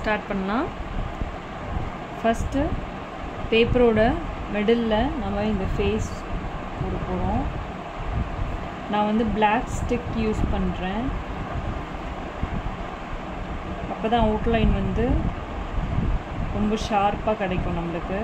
start பண்ணலாம் first பேப்பரோட middle நம்ம இந்த ஃபேஸ் போட போகிறோம் நான் வந்து பிளாக் ஸ்டிக் யூஸ் பண்ணுறேன் அப்போ தான் அவுட்லைன் வந்து ரொம்ப ஷார்ப்பாக கிடைக்கும் நம்மளுக்கு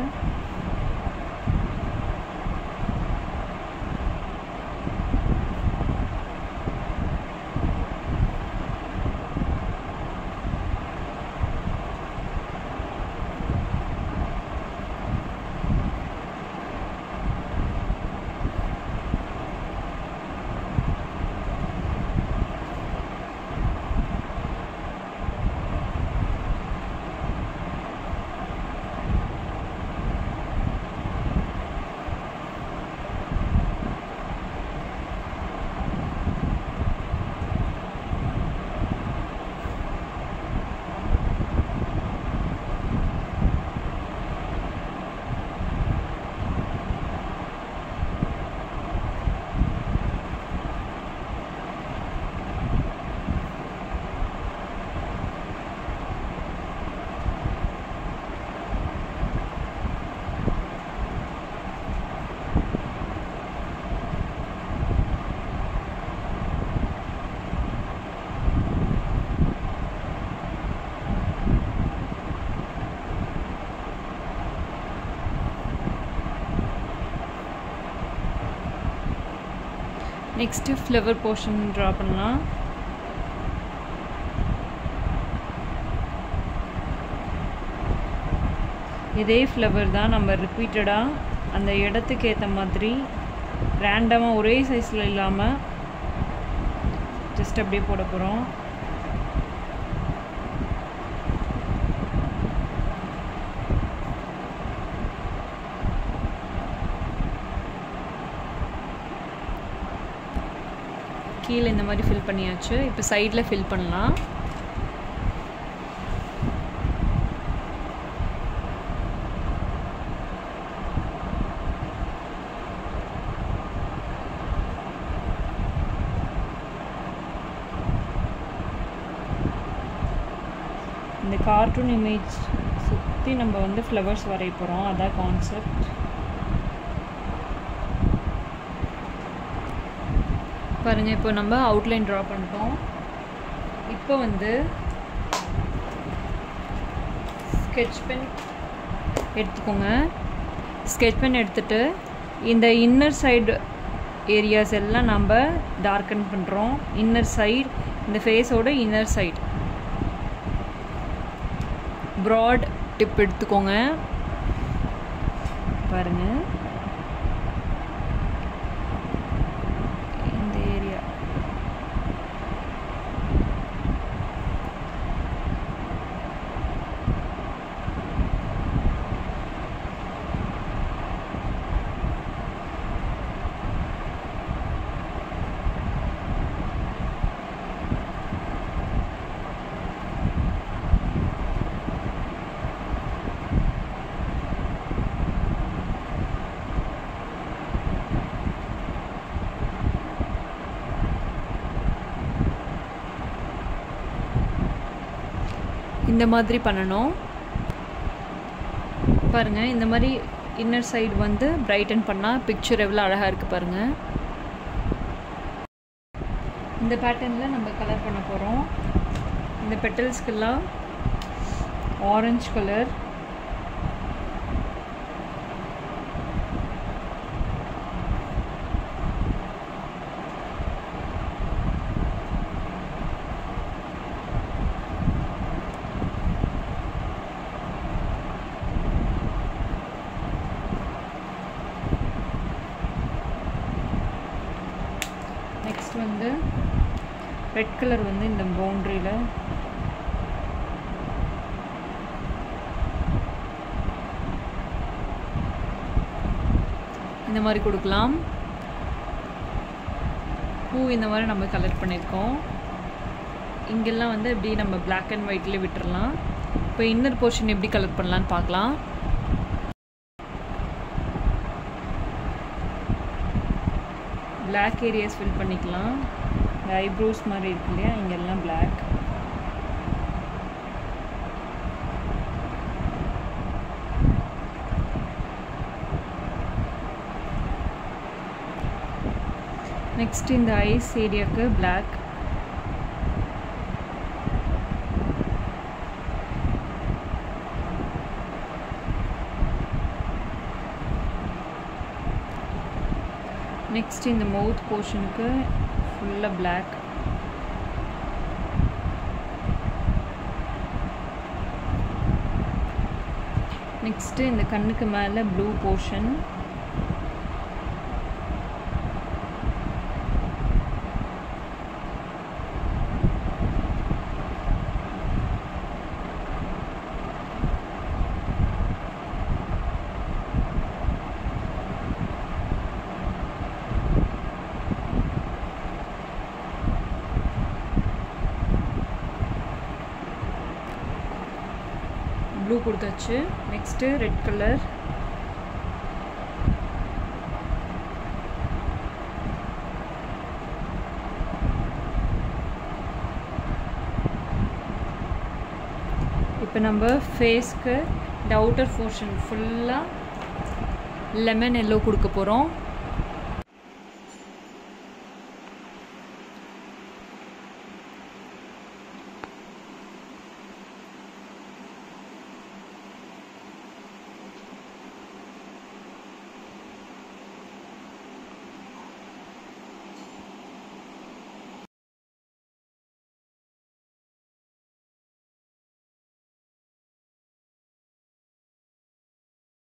நெக்ஸ்ட்டு ஃப்ளவர் போர்ஷன் ட்ரா பண்ணலாம் இதே ஃப்ளவர் தான் நம்ம ரிப்பீட்டடாக அந்த இடத்துக்கு ஏற்ற மாதிரி ரேண்டமாக ஒரே சைஸில் இல்லாமல் ஜஸ்ட் அப்படியே போட போகிறோம் கீழே இந்த மாதிரி ஃபில் பண்ணியாச்சு இப்போ சைடில் ஃபில் பண்ணலாம் இந்த கார்ட்டூன் இமேஜ் சுற்றி நம்ம வந்து ஃப்ளவர்ஸ் வரைய போகிறோம் அதான் கான்செப்ட் பாருங்கள் இப்போ நம்ம அவுட்லைன் ட்ரா பண்ணிட்டோம் இப்போ வந்து ஸ்கெட்ச் பென் எடுத்துக்கோங்க ஸ்கெட்ச் பென் எடுத்துட்டு இந்த இன்னர் சைடு ஏரியாஸ் எல்லாம் நம்ம டார்க்கன் பண்ணுறோம் இன்னர் சைடு இந்த ஃபேஸோட இன்னர் சைடு ப்ராட் டிப் எடுத்துக்கோங்க பாருங்கள் இந்த ஏரியா இந்த மாதிரி பண்ணணும் பாருங்கள் இந்த மாதிரி இன்னர் சைடு வந்து பிரைட்டன் பண்ணால் பிக்சர் எவ்வளோ அழகாக இருக்குது பாருங்கள் இந்த பேட்டர்னில் நம்ம கலர் பண்ண போகிறோம் இந்த பெட்டல்ஸ்க்கெல்லாம் ஆரஞ்சு கலர் நெக்ஸ்ட் வந்து ரெட் கலர் வந்து இந்த பவுண்ட்ரியில் இந்த மாதிரி கொடுக்கலாம் பூ இந்த மாதிரி நம்ம கலர் பண்ணியிருக்கோம் இங்கெல்லாம் வந்து இப்படி நம்ம பிளாக் அண்ட் ஒயிட்லேயே விட்டுறலாம் இப்போ இன்னர் போர்ஷன் எப்படி கலர் பண்ணலான்னு பார்க்கலாம் பிளாக் ஏரியாஸ் ஃபில் பண்ணிக்கலாம் இந்த ஐப்ரோஸ் மாதிரி இருக்கு இல்லையா இங்கெல்லாம் பிளாக் நெக்ஸ்ட் இந்த ஐஸ் ஏரியாவுக்கு பிளாக் நெக்ஸ்ட் இந்த மவுத் போர்ஷனுக்கு ஃபுல்லாக பிளாக் நெக்ஸ்ட்டு இந்த கண்ணுக்கு மேலே ப்ளூ போர்ஷன் ப்ளூ கொடுத்தாச்சு நெக்ஸ்ட்டு ரெட் கலர் இப்போ நம்ம ஃபேஸ்க்கு இந்த அவுட்டர் போர்ஷன் ஃபுல்லாக லெமன் எல்லோ கொடுக்க போகிறோம்